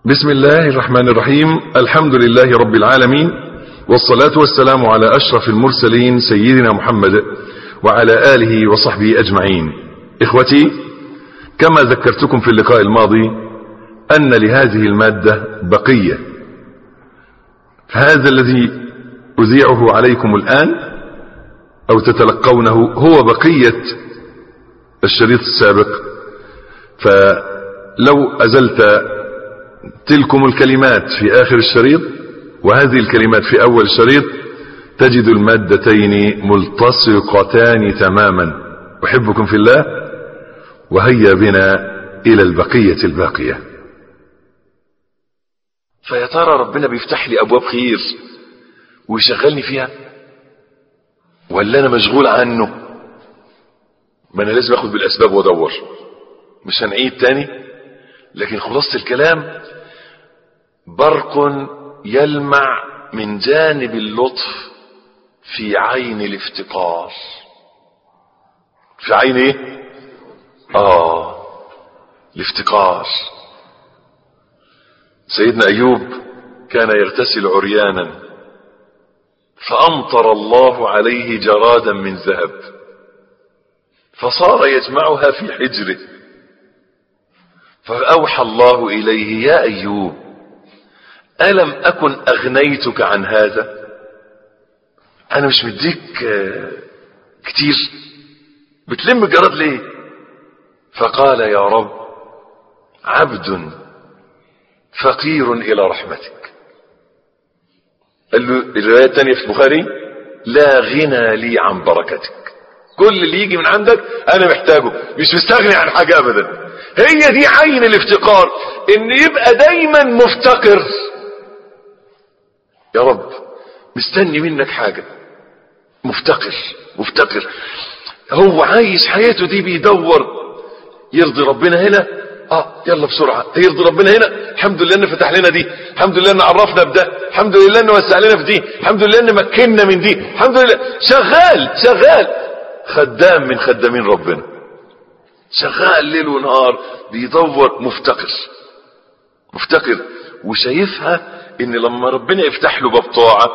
بسم الله الرحمن الرحيم الحمد لله رب العالمين والصلاة والسلام على أشرف المرسلين سيدنا محمد وعلى آله وصحبه أجمعين إخوتي كما ذكرتكم في اللقاء الماضي أن لهذه المادة بقية هذا الذي أذيعه عليكم الآن أو تتلقونه هو بقية الشريط السابق فلو أزلت تلكم الكلمات في آخر الشريط وهذه الكلمات في أول الشريط تجد المادتين ملتصقتان تماما أحبكم في الله وهيا بنا إلى البقية الباقية فيا ترى ربنا بيفتح لي أبواب خير ويشغلني فيها ولا أنا مشغول عنه ما أنا لازم أخد بالأسباب وأدور مش هنعيد تاني لكن خلاصة الكلام برق يلمع من جانب اللطف في عين الافتقار في عين ايه اه الافتقار سيدنا ايوب كان يغتسل عريانا فامطر الله عليه جرادا من ذهب فصار يجمعها في حجره فأوحى الله إليه يا أيوب ألم أكن أغنيتك عن هذا أنا مش مديك كتير بتلم الجراد ليه فقال يا رب عبد فقير إلى رحمتك قال له الرواية الثانية في البخاري لا غنى لي عن بركتك كل اللي يجي من عندك أنا محتاجه مش مستغني عن حاجة أبدا هي دي عين الافتقار ان يبقى دايما مفتقر يا رب مستني منك حاجة مفتقر مفتقر هو عايش حياته دي بيدور يرضي ربنا هنا اه يلا بسرعة يرضي ربنا هنا الحمد لله انه فتح لنا دي الحمد لله انه عرفنا بده الحمد لله انه وسع لنا في دي الحمد لله انه مكننا من دي الحمد لله شغال شغال خدام من خدامين ربنا شغال ليل ونهار بيدور مفتقر مفتقر وشايفها ان لما ربنا يفتح له باب طاعة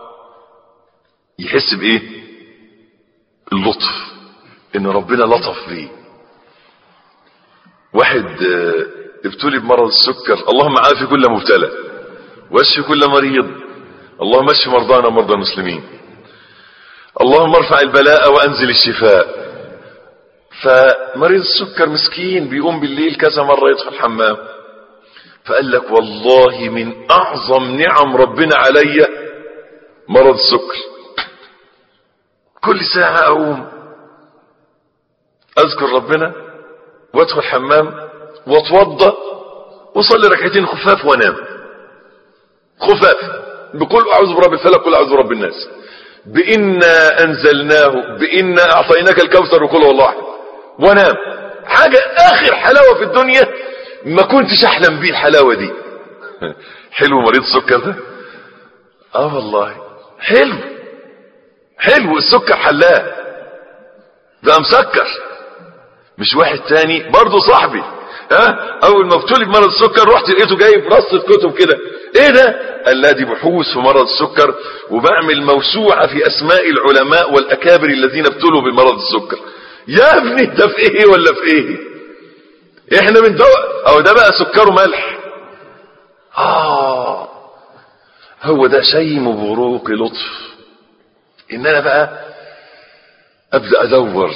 يحس بايه اللطف ان ربنا لطف بيه واحد ابتلي بمرض السكر اللهم عافي كل مبتلى واشفي كل مريض اللهم اشف مرضانا ومرضى المسلمين اللهم ارفع البلاء وانزل الشفاء فمريض السكر مسكين بيقوم بالليل كذا مرة يدخل الحمام فقال لك والله من اعظم نعم ربنا عليا مرض السكر كل ساعة اقوم اذكر ربنا وادخل الحمام واتوضى وصلي ركعتين خفاف وانام خفاف بقول اعوذ برب الفلق قل اعوذ برب الناس بإنا أنزلناه بإنا أعطيناك الكوثر وكل والله أحد وانام حاجة آخر حلاوة في الدنيا ما كنتش أحلم بيه الحلاوة دي حلو مريض السكر ده اه والله حلو حلو السكر حلاه ده مسكر مش واحد تاني برضه صاحبي ها اول ما ابتلي بمرض السكر رحت لقيته جايب رصة كتب كده ايه ده قال لا دي بحوث في مرض السكر وبعمل موسوعة في اسماء العلماء والاكابر الذين ابتلوا بمرض السكر يا ابني ده في ايه ولا في ايه احنا من دواء او ده بقى سكره ملح اه هو ده شيم بروق لطف ان انا بقى ابدا ادور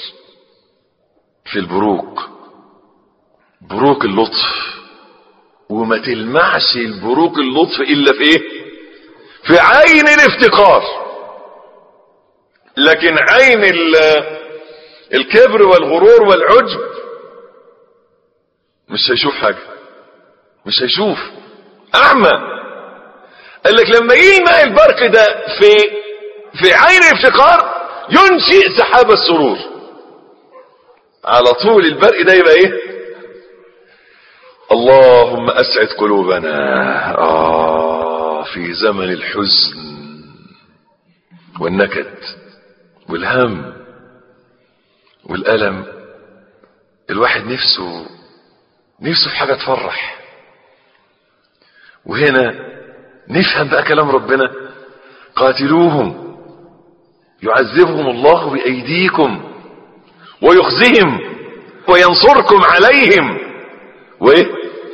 في البروق بروق اللطف وما تلمعش البروق اللطف الا في ايه في عين الافتقار لكن عين الكبر والغرور والعجب مش هيشوف حاجة مش هيشوف اعمى قال لك لما يلمع البرق ده في في عين الافتقار ينشئ سحاب السرور على طول البرق ده يبقى ايه اللهم اسعد قلوبنا آه في زمن الحزن والنكد والهم والألم الواحد نفسه نفسه في حاجة تفرح وهنا نفهم بقى كلام ربنا قاتلوهم يعذبهم الله بأيديكم ويخزهم وينصركم عليهم وإيه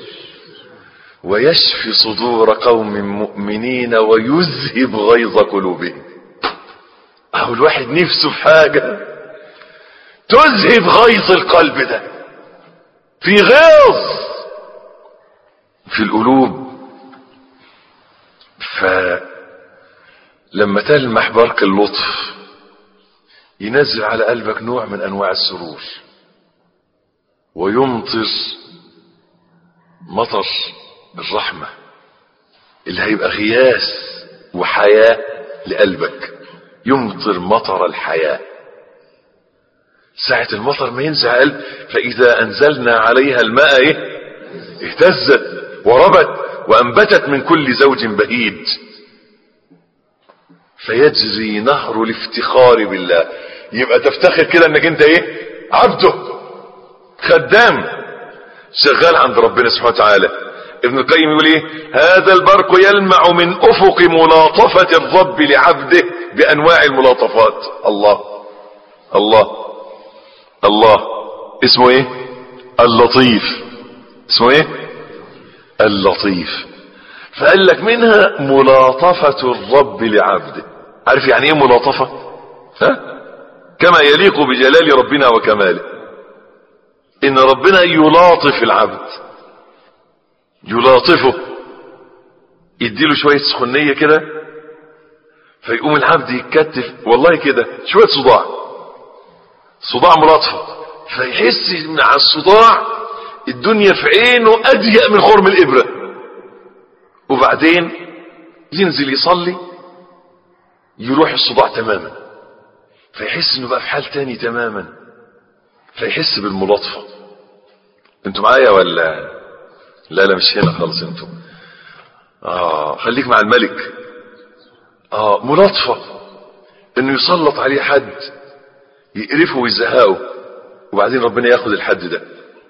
ويشفي صدور قوم مؤمنين ويذهب غيظ قلوبهم أو الواحد نفسه في حاجة تذهب غيظ القلب ده في غيظ في القلوب فلما تلمح برق اللطف ينزل على قلبك نوع من انواع السرور ويمطر مطر الرحمة اللي هيبقى غياث وحياة لقلبك يمطر مطر الحياة ساعة المطر ما ينزع قلب فإذا أنزلنا عليها الماء إيه؟ اهتزت وربت وأنبتت من كل زوج بهيج فيجري نهر الافتخار بالله يبقى تفتخر كده انك انت ايه عبده خدام شغال عند ربنا سبحانه وتعالى ابن القيم يقول ايه هذا البرق يلمع من افق ملاطفة الرب لعبده بانواع الملاطفات الله الله الله اسمه ايه اللطيف اسمه ايه اللطيف فقال لك منها ملاطفة الرب لعبده عارف يعني ايه ملاطفة ها كما يليق بجلال ربنا وكماله ان ربنا يلاطف العبد يلاطفه يديله شوية سخنية كده فيقوم العبد يتكتف والله كده شوية صداع صداع ملاطفة فيحس مع الصداع الدنيا في عينه اضيق من خرم الابره وبعدين ينزل يصلي يروح الصداع تماما فيحس انه بقى في حال تاني تماما فيحس بالملاطفة انتوا معايا ولا لا لا مش هنا خالص انتوا اه خليك مع الملك اه ملاطفة انه يسلط عليه حد يقرفه ويزهقه وبعدين ربنا ياخد الحد ده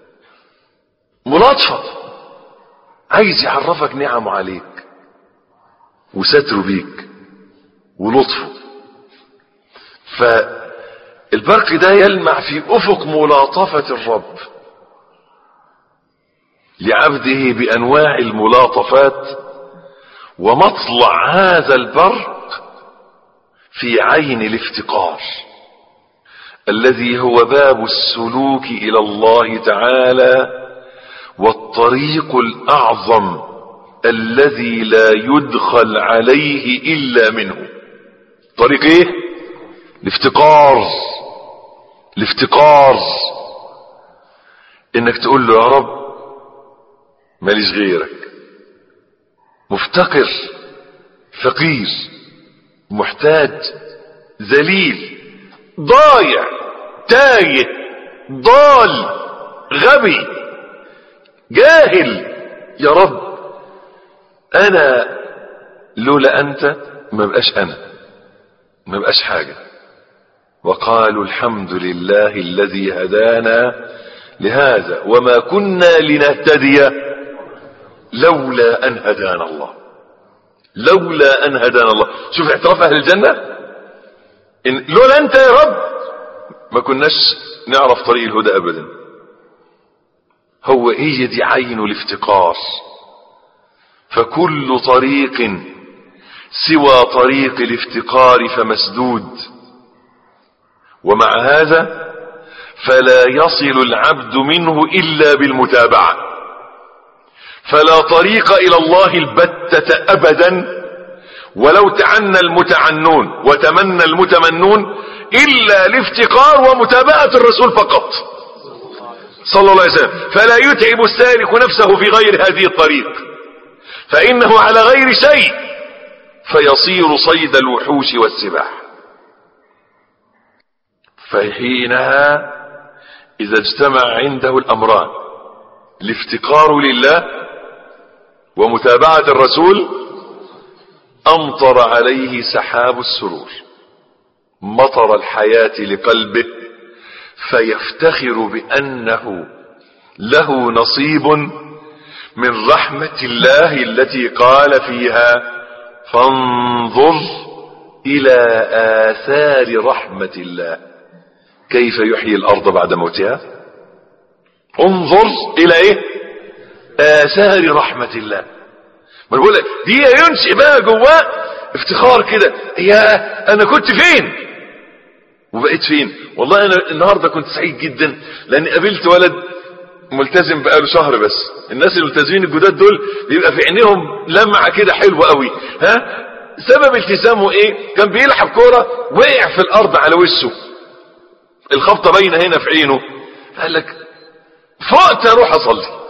ملاطفة عايز يعرفك نعمه عليك وستره بيك ولطفه فالبرق ده يلمع في افق ملاطفة الرب لعبده بانواع الملاطفات ومطلع هذا البرق في عين الافتقار الذي هو باب السلوك الى الله تعالى والطريق الاعظم الذي لا يدخل عليه الا منه طريق ايه الافتقار الافتقار انك تقول له يا رب ماليش غيرك مفتقر فقير محتاج ذليل ضايع تايه ضال غبي جاهل يا رب انا لولا انت ما بقاش انا ما بقاش حاجة وقالوا الحمد لله الذي هدانا لهذا وما كنا لنهتدي لولا ان هدانا الله لولا ان هدانا الله شوف اعتراف اهل الجنة إن لولا انت يا رب ما كناش نعرف طريق الهدى ابدا هو هي دي عين الافتقار فكل طريق سوى طريق الافتقار فمسدود ومع هذا فلا يصل العبد منه الا بالمتابعه فلا طريق الى الله البتة ابدا ولو تعنى المتعنون وتمنى المتمنون الا الافتقار ومتابعة الرسول فقط صلى الله عليه وسلم فلا يتعب السالك نفسه في غير هذه الطريق فانه على غير شيء فيصير صيد الوحوش والسباع فحينها اذا اجتمع عنده الامران الافتقار لله ومتابعة الرسول امطر عليه سحاب السرور مطر الحياة لقلبه فيفتخر بانه له نصيب من رحمة الله التي قال فيها فانظر الى اثار رحمة الله كيف يحيي الارض بعد موتها انظر الى ايه اثار رحمة الله ما بقول لك دي ينشئ بقى جواه افتخار كده يا انا كنت فين وبقيت فين والله انا النهاردة كنت سعيد جدا لاني قابلت ولد ملتزم بقاله شهر بس الناس الملتزمين الجداد دول بيبقى في عينيهم لمعة كده حلوة قوي ها سبب التزامه ايه كان بيلعب كورة وقع في الارض على وشه الخبطة باينة هنا في عينه قال لك فقت اروح اصلي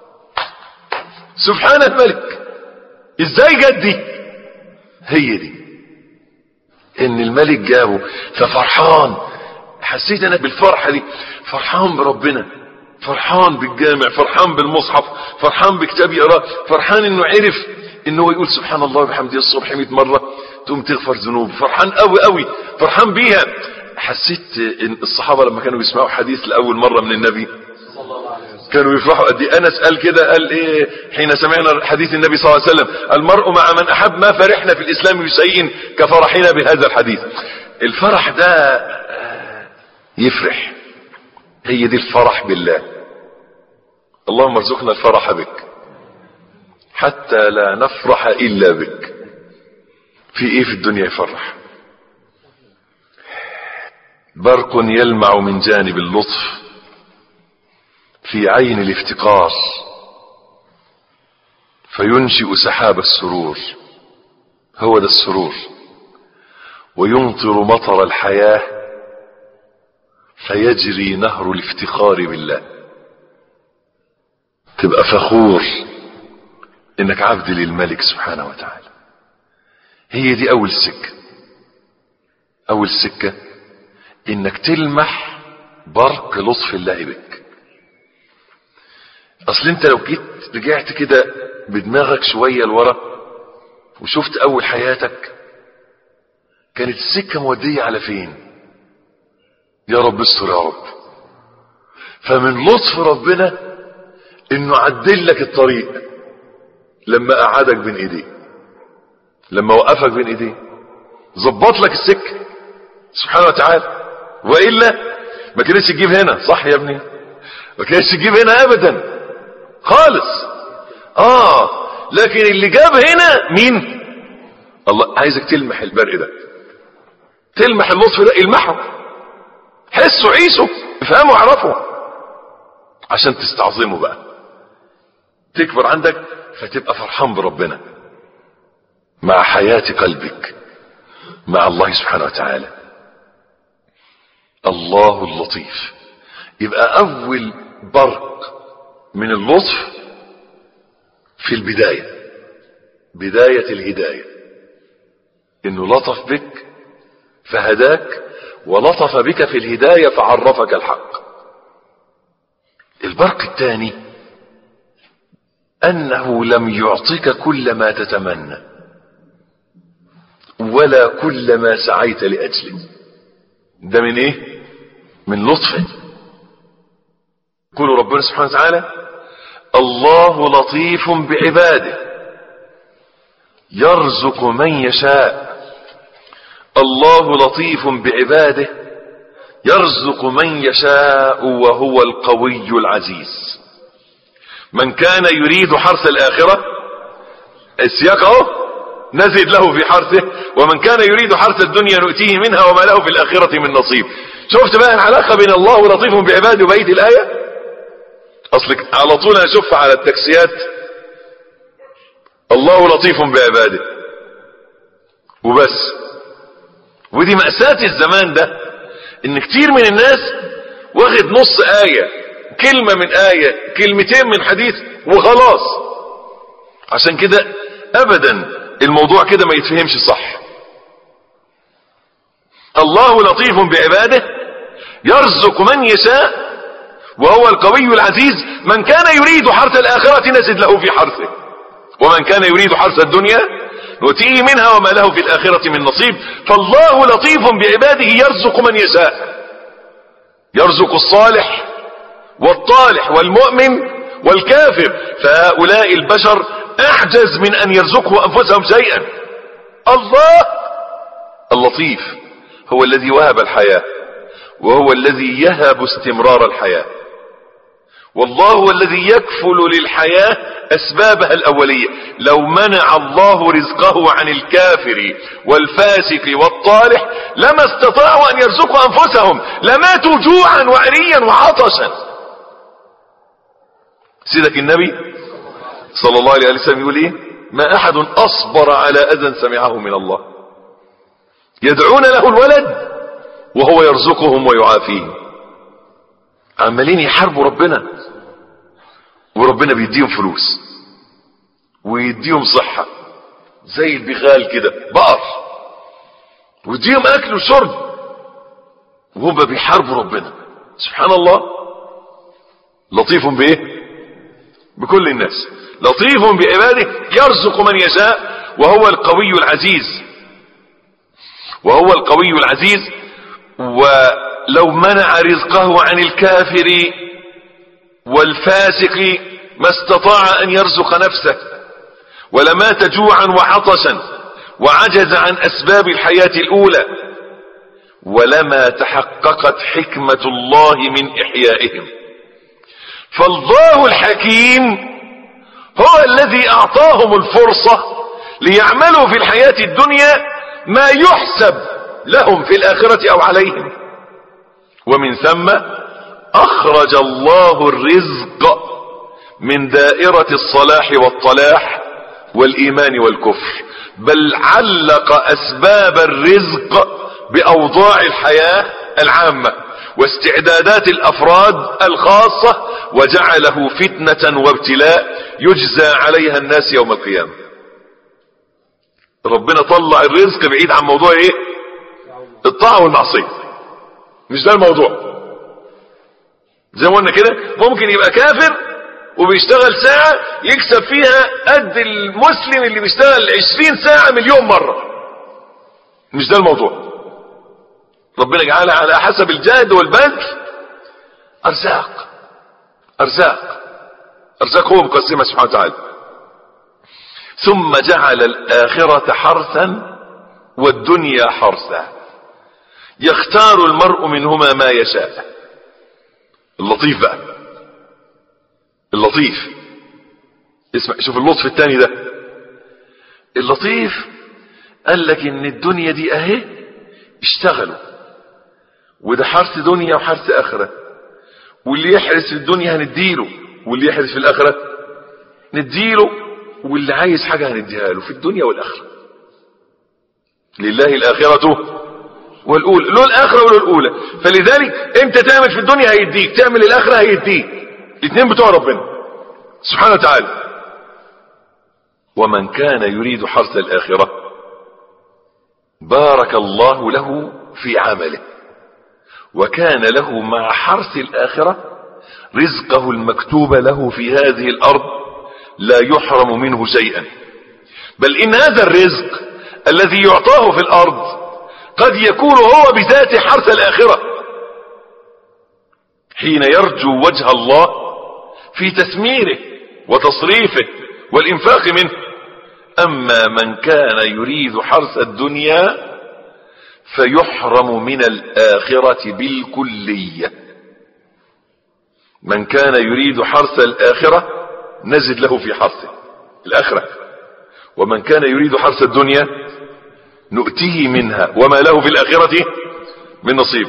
سبحان الملك ازاي جت دي هي دي ان الملك جابه ففرحان حسيت انا بالفرحة دي فرحان بربنا فرحان بالجامع فرحان بالمصحف فرحان بكتاب يقراه فرحان انه عرف انه يقول سبحان الله وبحمده الصبح 100 مرة تقوم تغفر ذنوب فرحان قوي قوي فرحان بيها حسيت ان الصحابة لما كانوا بيسمعوا حديث لأول مرة من النبي كانوا يفرحوا قد ايه انس قال كده قال ايه حين سمعنا حديث النبي صلى الله عليه وسلم المرء مع من احب ما فرحنا في الاسلام بشيء كفرحنا بهذا الحديث الفرح ده يفرح هي دي الفرح بالله اللهم ارزقنا الفرح بك حتى لا نفرح الا بك في ايه في الدنيا يفرح برق يلمع من جانب اللطف في عين الافتقار فينشئ سحاب السرور هو ده السرور ويمطر مطر الحياة فيجري نهر الافتخار بالله تبقى فخور انك عبد للملك سبحانه وتعالى هي دي اول سكة اول سكة انك تلمح برق لطف الله بك اصل انت لو جيت رجعت كده بدماغك شوية لورا وشفت اول حياتك كانت السكة مودية على فين يا رب استر يا رب فمن لطف ربنا انه عدل لك الطريق لما قعدك بين ايديه لما وقفك بين ايديه ظبط لك السكة سبحانه وتعالى وإلا ما كانتش تجيب هنا صح يا ابني ما كانتش تجيب هنا ابدا خالص اه لكن اللي جاب هنا مين الله عايزك تلمح البرق ده تلمح اللطف ده المحه حسه عيسه افهمه واعرفه عشان تستعظمه بقى تكبر عندك فتبقى فرحان بربنا مع حياة قلبك مع الله سبحانه وتعالى الله اللطيف يبقى اول برق من اللطف في البداية بداية الهداية انه لطف بك فهداك ولطف بك في الهداية فعرفك الحق البرق الثاني انه لم يعطيك كل ما تتمنى ولا كل ما سعيت لاجله ده من ايه من لطفه يقول ربنا سبحانه وتعالى الله لطيف بعباده يرزق من يشاء الله لطيف بعباده يرزق من يشاء وهو القوي العزيز من كان يريد حرث الآخرة السياق اهو نزد له في حرثه ومن كان يريد حرث الدنيا نؤتيه منها وما له في الآخرة من نصيب شفت بقى العلاقة بين الله لطيف بعباده وبيت الآية اصلك على طول اشوف على التاكسيات الله لطيف بعباده وبس ودي مأساة الزمان ده ان كتير من الناس واخد نص آية كلمة من آية كلمتين من حديث وخلاص عشان كده ابدا الموضوع كده ما يتفهمش صح الله لطيف بعباده يرزق من يشاء وهو القوي العزيز من كان يريد حرث الآخرة نزد له في حرثه ومن كان يريد حرث الدنيا نؤتيه منها وما له في الآخرة من نصيب فالله لطيف بعباده يرزق من يشاء يرزق الصالح والطالح والمؤمن والكافر فهؤلاء البشر اعجز من ان يرزقوا انفسهم شيئا الله اللطيف هو الذي وهب الحياة وهو الذي يهب استمرار الحياة والله هو الذي يكفل للحياة اسبابها الاولية لو منع الله رزقه عن الكافر والفاسق والطالح لما استطاعوا ان يرزقوا انفسهم لماتوا جوعا وعريا وعطشا سيدك النبي صلى الله عليه وسلم يقول ايه ما احد اصبر على اذى سمعه من الله يدعون له الولد وهو يرزقهم ويعافيهم عمالين يحاربوا ربنا وربنا بيديهم فلوس ويديهم صحة زي البغال كده بقر ويديهم اكل وشرب وهم بيحاربوا ربنا سبحان الله لطيف بايه بكل الناس لطيف بعباده يرزق من يشاء وهو القوي العزيز وهو القوي العزيز ولو منع رزقه عن الكافر والفاسق ما استطاع ان يرزق نفسه ولمات جوعا وعطشا وعجز عن اسباب الحياة الاولى ولما تحققت حكمة الله من احيائهم فالله الحكيم هو الذي اعطاهم الفرصة ليعملوا في الحياة الدنيا ما يحسب لهم في الاخرة او عليهم ومن ثم اخرج الله الرزق من دائرة الصلاح والطلاح والايمان والكفر بل علق اسباب الرزق باوضاع الحياة العامة واستعدادات الافراد الخاصة وجعله فتنة وابتلاء يجزى عليها الناس يوم القيامة ربنا طلع الرزق بعيد عن موضوع ايه الطاعة والمعصية مش ده الموضوع زي ما قلنا كده ممكن يبقى كافر وبيشتغل ساعة يكسب فيها قد المسلم اللي بيشتغل عشرين ساعة مليون مرة مش ده الموضوع ربنا جعلها على حسب الجهد والبذل ارزاق ارزاق ارزاق هو مقسمها سبحانه وتعالى ثم جعل الاخرة حرثا والدنيا حرثا يختار المرء منهما ما يشاء اللطيف بقى اللطيف اسمع شوف اللطف الثاني ده اللطيف قال لك ان الدنيا دي اهي اشتغلوا وده حرث دنيا وحرث اخرة واللي يحرس في الدنيا هنديله واللي يحرس في الاخرة نديله واللي عايز حاجة هنديها له في الدنيا والاخرة لله الاخرة والاولى له الاخرة وله الاولى فلذلك انت تعمل في الدنيا هيديك تعمل الاخرة هيديك الاثنين بتوع ربنا سبحانه وتعالى ومن كان يريد حرث الاخرة بارك الله له في عمله وكان له مع حرث الآخرة رزقه المكتوب له في هذه الأرض لا يحرم منه شيئا بل إن هذا الرزق الذي يعطاه في الأرض قد يكون هو بذات حرث الآخرة حين يرجو وجه الله في تثميره وتصريفه والإنفاق منه أما من كان يريد حرث الدنيا فيحرم من الآخرة بالكلية من كان يريد حرث الآخرة نزد له في حرثه الآخرة ومن كان يريد حرث الدنيا نؤتيه منها وما له في الآخرة من نصيب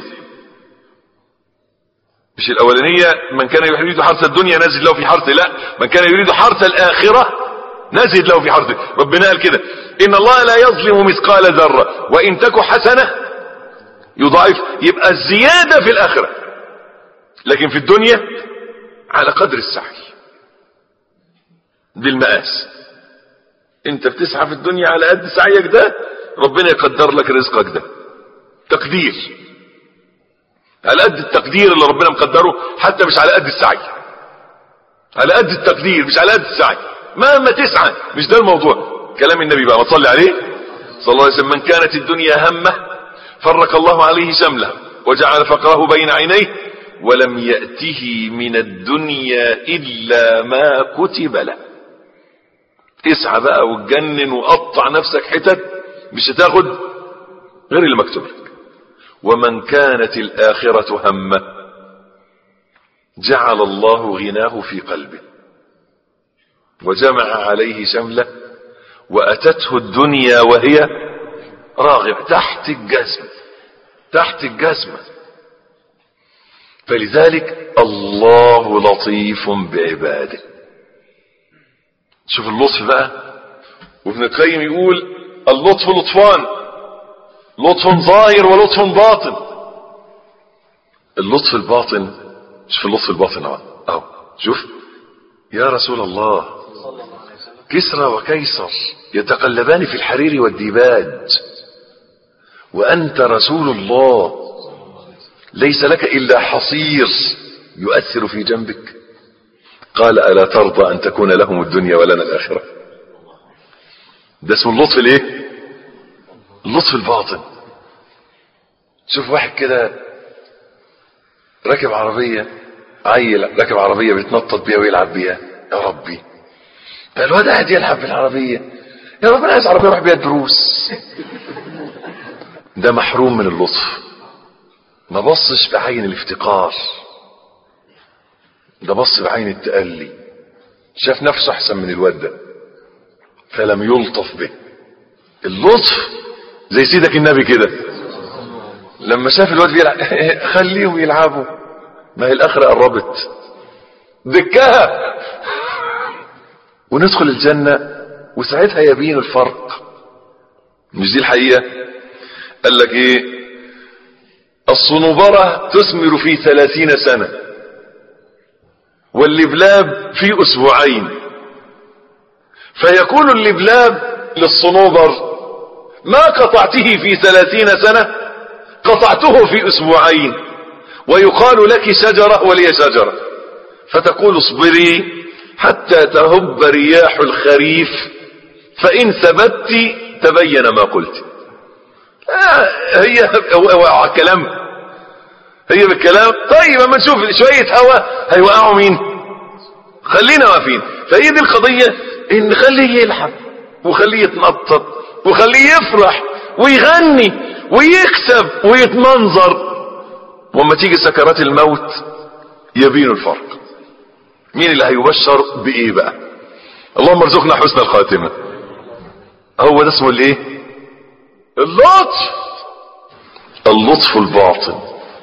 مش الأولانية من كان يريد حرث الدنيا نزد له في حرثه لا من كان يريد حرث الآخرة نزد له في حرثه ربنا قال كده ان الله لا يظلم مثقال ذرة وان تك حسنة يضاعف يبقى الزيادة في الاخرة لكن في الدنيا على قدر السعي دي المقاس انت بتسعى في الدنيا على قد سعيك ده ربنا يقدر لك رزقك ده تقدير على قد التقدير اللي ربنا مقدره حتى مش على قد السعي على قد التقدير مش على قد السعي مهما تسعى مش ده الموضوع كلام النبي بقى ما تصلي عليه صلى الله عليه وسلم من كانت الدنيا همه فرق الله عليه شمله وجعل فقره بين عينيه ولم يأته من الدنيا إلا ما كتب له اسعى بقى وتجنن وقطع نفسك حتت مش هتاخد غير اللي مكتوب لك ومن كانت الآخرة همه جعل الله غناه في قلبه وجمع عليه شمله وأتته الدنيا وهي راغبة تحت الجزمة تحت الجزمة فلذلك الله لطيف بعباده شوف اللطف بقى وابن القيم يقول اللطف لطفان لطف ظاهر ولطف باطن اللطف الباطن شوف اللطف الباطن اهو اهو شوف يا رسول الله كسرى وكيسر يتقلبان في الحرير والديباج وأنت رسول الله ليس لك إلا حصير يؤثر في جنبك قال ألا ترضى أن تكون لهم الدنيا ولنا الآخرة ده اسمه اللطف الايه اللطف الباطن شوف واحد كده راكب عربية عيل راكب عربية بيتنطط بيها ويلعب بيها يا ربي ده الواد قاعد يلعب بالعربية يا رب انا عايز عربية اروح بيها الدروس ده محروم من اللطف ما بصش بعين الافتقار ده بص بعين التألي شاف نفسه احسن من الواد ده فلم يلطف به اللطف زي سيدك النبي كده لما شاف الواد بيلعب خليهم يلعبوا ما هي الاخرة قربت دكها وندخل الجنة وساعتها يبين الفرق مش دي الحقيقة قال لك ايه الصنوبرة تثمر في ثلاثين سنة واللبلاب في اسبوعين فيكون اللبلاب للصنوبر ما قطعته في ثلاثين سنة قطعته في اسبوعين ويقال لك شجرة ولي شجرة فتقول اصبري حتى تهب رياح الخريف فإن ثبت تبين ما قلت آه هي كلام هي بالكلام طيب اما نشوف شوية هوا هيوقعوا مين خلينا واقفين فهي دي القضية ان خليه يلعب وخليه يتنطط وخليه يفرح ويغني ويكسب ويتمنظر وما تيجي سكرات الموت يبين الفرق مين اللي هيبشر بايه بقى اللهم ارزقنا حسن الخاتمة هو ده اسمه الايه اللطف اللطف الباطن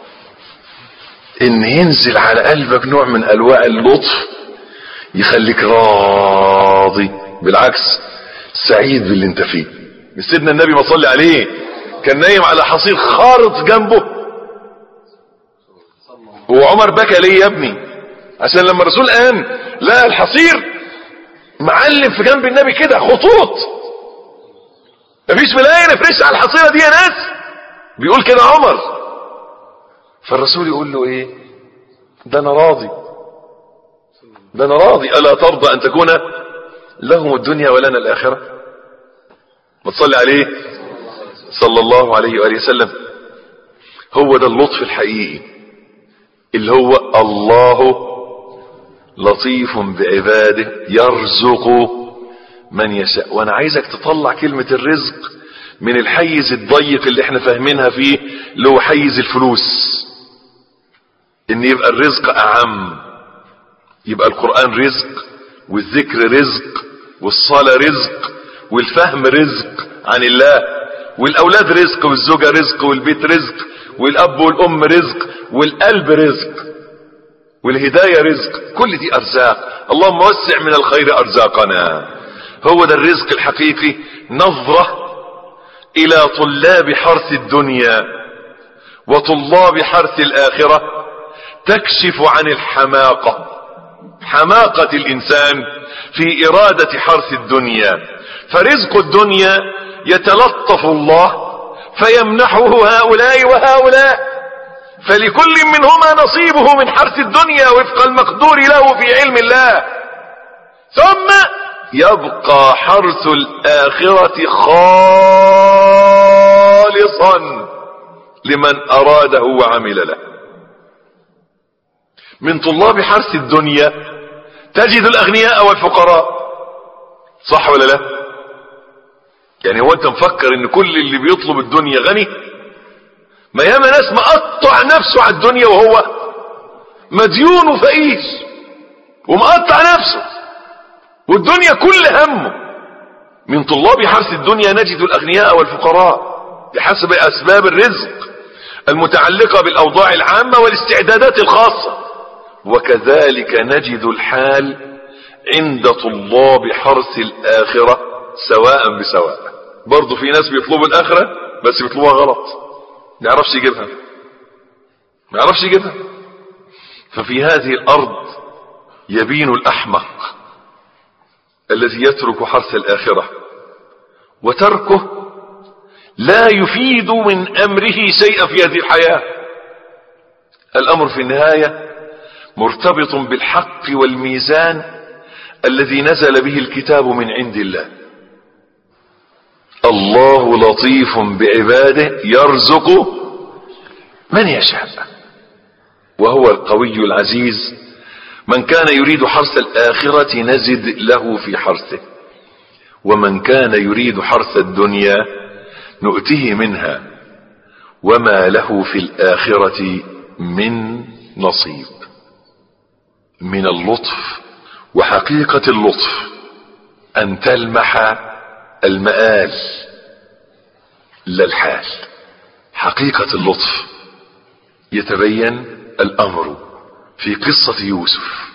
ان ينزل على قلبك نوع من انواع اللطف يخليك راضي بالعكس سعيد باللي انت فيه سيدنا النبي ما صلي عليه كان نايم على حصير خارط جنبه وعمر بكى ليه يا ابني عشان لما الرسول قام لقى الحصير معلم في جنب النبي كده خطوط مفيش ملاية نفرش على الحصيرة دي يا ناس بيقول كده عمر فالرسول يقول له ايه ده انا راضي ده انا راضي الا ترضى ان تكون لهم الدنيا ولنا الاخرة ما تصلي عليه صلى الله عليه وآله وسلم هو ده اللطف الحقيقي اللي هو الله لطيف بعباده يرزق من يشاء وانا عايزك تطلع كلمة الرزق من الحيز الضيق اللي احنا فاهمينها فيه اللي هو حيز الفلوس ان يبقى الرزق اعم يبقى القرآن رزق والذكر رزق والصلاة رزق والفهم رزق عن الله والاولاد رزق والزوجة رزق والبيت رزق والاب والام رزق والقلب رزق والهداية رزق كل دي ارزاق اللهم وسع من الخير ارزاقنا هو ده الرزق الحقيقي نظرة الى طلاب حرث الدنيا وطلاب حرث الاخرة تكشف عن الحماقة حماقة الانسان في ارادة حرث الدنيا فرزق الدنيا يتلطف الله فيمنحه هؤلاء وهؤلاء فلكل منهما نصيبه من حرث الدنيا وفق المقدور له في علم الله ثم يبقى حرث الآخرة خالصا لمن أراده وعمل له من طلاب حرث الدنيا تجد الاغنياء والفقراء صح ولا لا يعني هو انت مفكر ان كل اللي بيطلب الدنيا غني ما ياما ناس مقطع نفسه على الدنيا وهو مديون وفقير ومقطع نفسه والدنيا كل همه من طلاب حرث الدنيا نجد الاغنياء والفقراء بحسب اسباب الرزق المتعلقة بالاوضاع العامة والاستعدادات الخاصة وكذلك نجد الحال عند طلاب حرث الاخرة سواء بسواء برضو في ناس بيطلبوا الاخرة بس بيطلبوها غلط ما يعرفش يجيبها ما يعرفش يجيبها ففي هذه الارض يبين الاحمق الذي يترك حرث الاخرة وتركه لا يفيد من امره شيئا في هذه الحياة الامر في النهاية مرتبط بالحق والميزان الذي نزل به الكتاب من عند الله الله لطيف بعباده يرزق من يشاء وهو القوي العزيز من كان يريد حرث الآخرة نزد له في حرثه ومن كان يريد حرث الدنيا نؤته منها وما له في الآخرة من نصيب من اللطف وحقيقة اللطف أن تلمح المآل لا الحال حقيقة اللطف يتبين الأمر في قصة يوسف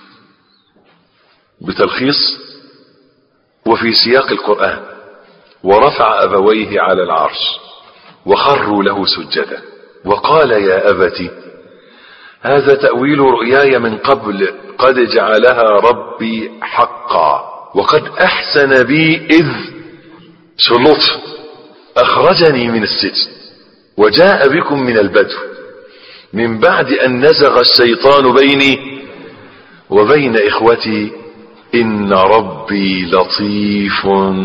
بتلخيص وفي سياق القرآن ورفع أبويه على العرش وخروا له سجدا وقال يا أبت هذا تأويل رؤياي من قبل قد جعلها ربي حقا وقد أحسن بي إذ شو اللطف أخرجني من السجن وجاء بكم من البدو من بعد أن نزغ الشيطان بيني وبين إخوتي إن ربي لطيف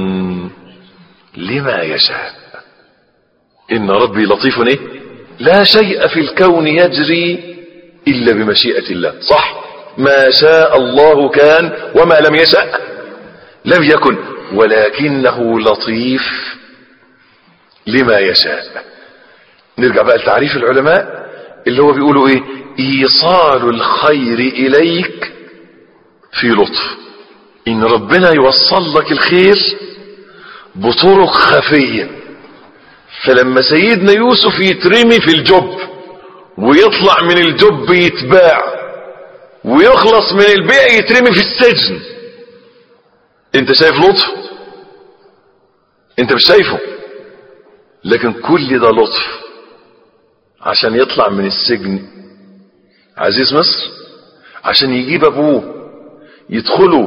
لما يشاء إن ربي لطيف إيه؟ لا شيء في الكون يجري إلا بمشيئة الله صح ما شاء الله كان وما لم يشاء لم يكن ولكنه لطيف لما يشاء نرجع بقى لتعريف العلماء اللي هو بيقولوا ايه ايصال الخير اليك في لطف ان ربنا يوصل لك الخير بطرق خفية فلما سيدنا يوسف يترمي في الجب ويطلع من الجب يتباع ويخلص من البيع يترمي في السجن انت شايف لطف انت مش شايفه لكن كل ده لطف عشان يطلع من السجن عزيز مصر عشان يجيب ابوه يدخلوا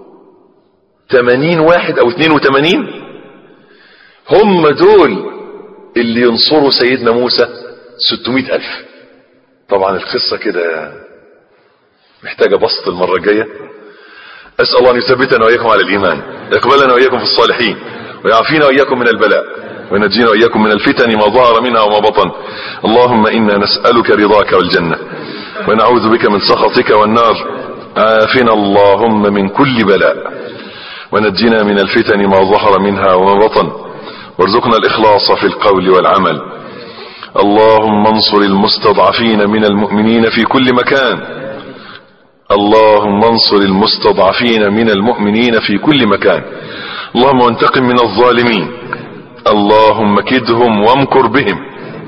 80 واحد او 82 هم دول اللي ينصروا سيدنا موسى 600 الف طبعا القصة كده محتاجة بسط المرة الجاية اسأل الله ان يثبتنا واياكم على الايمان يقبلنا واياكم في الصالحين ويعافينا واياكم من البلاء وينجينا واياكم من الفتن ما ظهر منها وما بطن اللهم انا نسألك رضاك والجنة ونعوذ بك من سخطك والنار عافنا اللهم من كل بلاء ونجنا من الفتن ما ظهر منها وما بطن وارزقنا الاخلاص في القول والعمل اللهم انصر المستضعفين من المؤمنين في كل مكان اللهم انصر المستضعفين من المؤمنين في كل مكان اللهم وانتقم من الظالمين اللهم كدهم وامكر بهم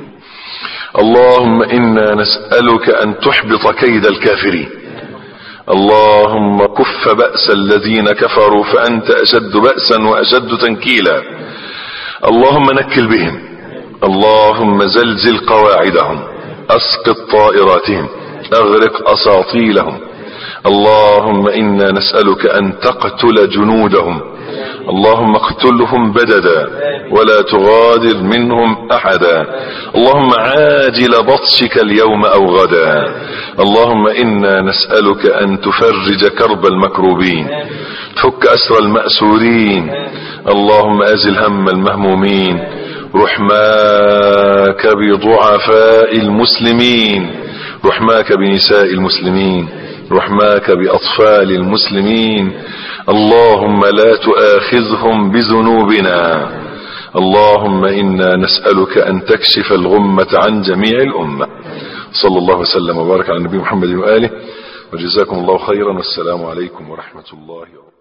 اللهم انا نسألك ان تحبط كيد الكافرين اللهم كف بأس الذين كفروا فأنت أشد بأسا وأشد تنكيلا اللهم نكل بهم اللهم زلزل قواعدهم أسقط طائراتهم أغرق أساطيلهم اللهم إنا نسألك أن تقتل جنودهم اللهم اقتلهم بددا ولا تغادر منهم أحدا اللهم عاجل بطشك اليوم أو غدا اللهم إنا نسألك أن تفرج كرب المكروبين فك أسر المأسورين اللهم أزل هم المهمومين رحماك بضعفاء المسلمين رحماك بنساء المسلمين رحماك بأطفال المسلمين اللهم لا تؤاخذهم بذنوبنا اللهم إنا نسألك أن تكشف الغمة عن جميع الأمة صلى الله وسلم وبارك على النبي محمد وآله وجزاكم الله خيرا والسلام عليكم ورحمة الله وبركاته